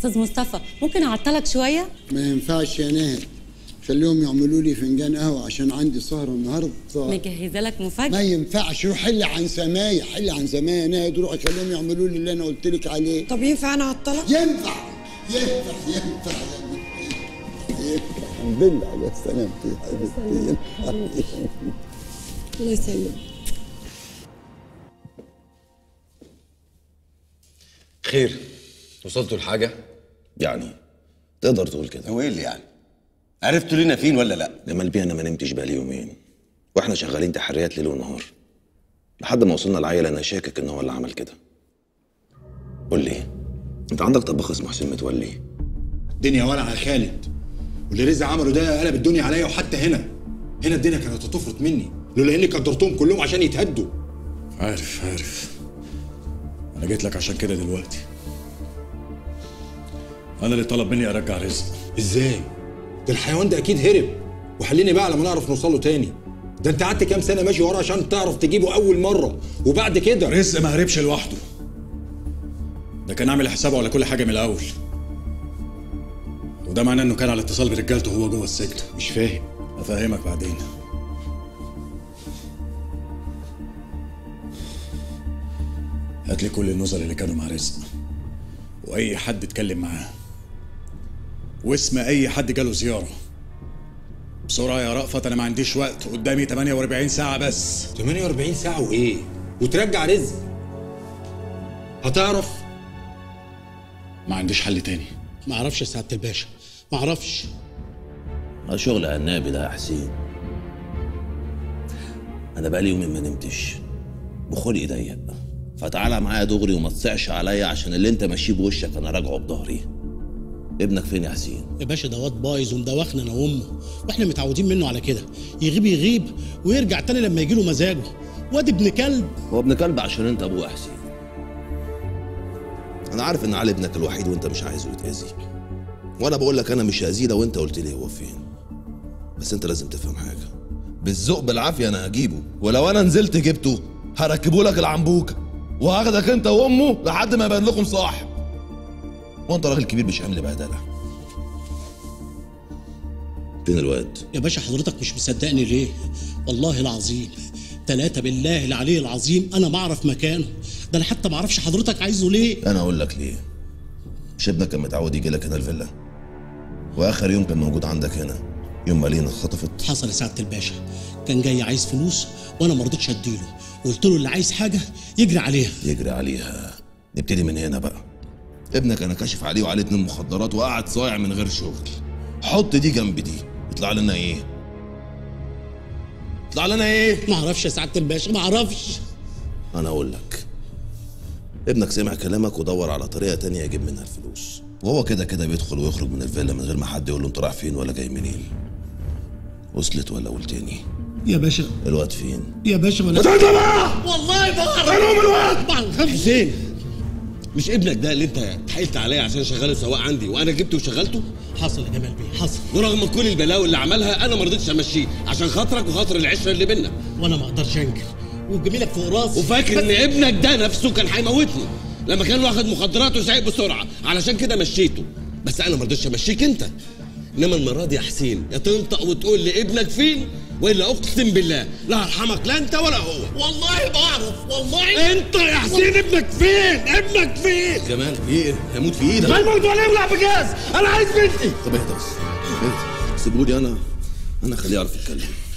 استاذ مصطفى ممكن اعطلك شويه ما ينفعش يا ناهد خليهم يعملوا لي فنجان قهوه عشان عندي سهره النهارده مجهزه لك ما مفاجاه ينفعش روح حل عن سماية حل عن سماية يا ناهد روح خليهم يعملوا لي اللي انا قلت لك عليه طب ينفع انا اعطلك ينفع ينفع ينفع ينفع الحمد لله على سلامتي يا حبيبتي ينفع. الله يسلمك خير وصلتوا لحاجه يعني تقدر تقول كده هو ايه اللي يعني؟ عرفتوا لينا فين ولا لا؟ جمال بيه انا ما نمتش بقالي يومين واحنا شغالين تحريات ليل ونهار لحد ما وصلنا العيله انا شاكك ان هو اللي عمل كده قول لي انت عندك طباخ اسمه حسين متولي الدنيا ولع يا خالد واللي رزق عمله ده قلب الدنيا عليا وحتى هنا هنا الدنيا كانت هتفرط مني لولا اني قدرتهم كلهم عشان يتهدوا عارف عارف انا جيت لك عشان كده دلوقتي انا اللي طلب مني ارجع رزق ازاي ده الحيوان ده اكيد هرب وحليني بقى لما نعرف نوصل له تاني ده انت قعدت كام سنه ماشي وراه عشان تعرف تجيبه اول مره وبعد كده رزق ما هربش لوحده ده كان عامل حسابه على كل حاجه من الاول وده معناه انه كان على اتصال برجالته وهو جوه السجن مش فاهم افهمك بعدين هات لي كل النزل اللي كانوا مع رزق واي حد اتكلم معاه واسم اي حد جاله زياره بسرعه يا رأفت انا ما عنديش وقت قدامي 48 ساعه بس 48 ساعه وايه وترجع رزق هتعرف ما عنديش حل تاني ما اعرفش يا سعاده الباشا ما اعرفش ما شغل عنابي ده يا حسين انا بقالي يومين ما نمتش بخلقي ضيق فتعالى معايا دغري وما تصعش عليا عشان اللي انت ماشيه بوشك انا راجعه بظهري ابنك فين يا حسين يا باشا ده واد بايظ ومدوخنا انا وامه واحنا متعودين منه على كده يغيب يغيب ويرجع تاني لما يجي له مزاجه واد ابن كلب هو ابن كلب عشان انت ابوه يا حسين انا عارف ان علي ابنك الوحيد وانت مش عايزه يتاذي وانا بقول لك انا مش هاذيه لو انت قلت لي هو فين بس انت لازم تفهم حاجه بالذوق بالعافيه انا هجيبه ولو انا نزلت جبته هركبه لك العنبوك وهاخدك انت وامه لحد ما يبان لكم صاحب وانت راجل كبير مش عامل بهدله فين الواد يا باشا حضرتك مش مصدقني ليه والله العظيم ثلاثة بالله العلي العظيم انا ما اعرف مكانه ده انا حتى ما اعرفش حضرتك عايزه ليه انا اقول لك ليه مش ابنك كان متعود يجي لك هنا الفيلا واخر يوم كان موجود عندك هنا يوم ما لينا اتخطفت حصل يا سعاده الباشا كان جاي عايز فلوس وانا ما رضيتش اديله قلت له اللي عايز حاجه يجري عليها يجري عليها نبتدي من هنا بقى ابنك انا كاشف عليه وعليه اتنين مخدرات وقاعد صايع من غير شغل حط دي جنب دي يطلع لنا ايه يطلع لنا ايه ما اعرفش يا سعاده الباشا ما اعرفش انا اقول لك ابنك سمع كلامك ودور على طريقه تانية يجيب منها الفلوس وهو كده كده بيدخل ويخرج من الفيلا من غير ما حد يقول له انت رايح فين ولا جاي منين وصلت ولا قلتني يا باشا الواد فين يا باشا ما والله بعرف فين الواد بعرف حسين مش ابنك ده اللي انت اتحايلت عليا عشان شغاله سواق عندي وانا جبته وشغلته حصل يا جمال بيه حصل ورغم كل البلاوي اللي عملها انا ما رضيتش امشيه عشان خاطرك وخاطر العشره اللي بينا وانا ما اقدرش انكر وجميلك فوق راسي وفاكر ان ابنك ده نفسه كان هيموتني لما كان واخد مخدرات وسايق بسرعه علشان كده مشيته بس انا ما رضيتش امشيك انت انما المره دي يا حسين يا تنطق وتقول لي ابنك فين والا اقسم بالله لا ارحمك لا انت ولا هو والله بعرف والله انت يا حسين ابنك فين ابنك فين جمال في ايه هموت في ايدك الموت ولا يولع بجاز انا عايز بنتي طب اهدى بس اهدى سيبولي انا انا خليه يعرف يتكلم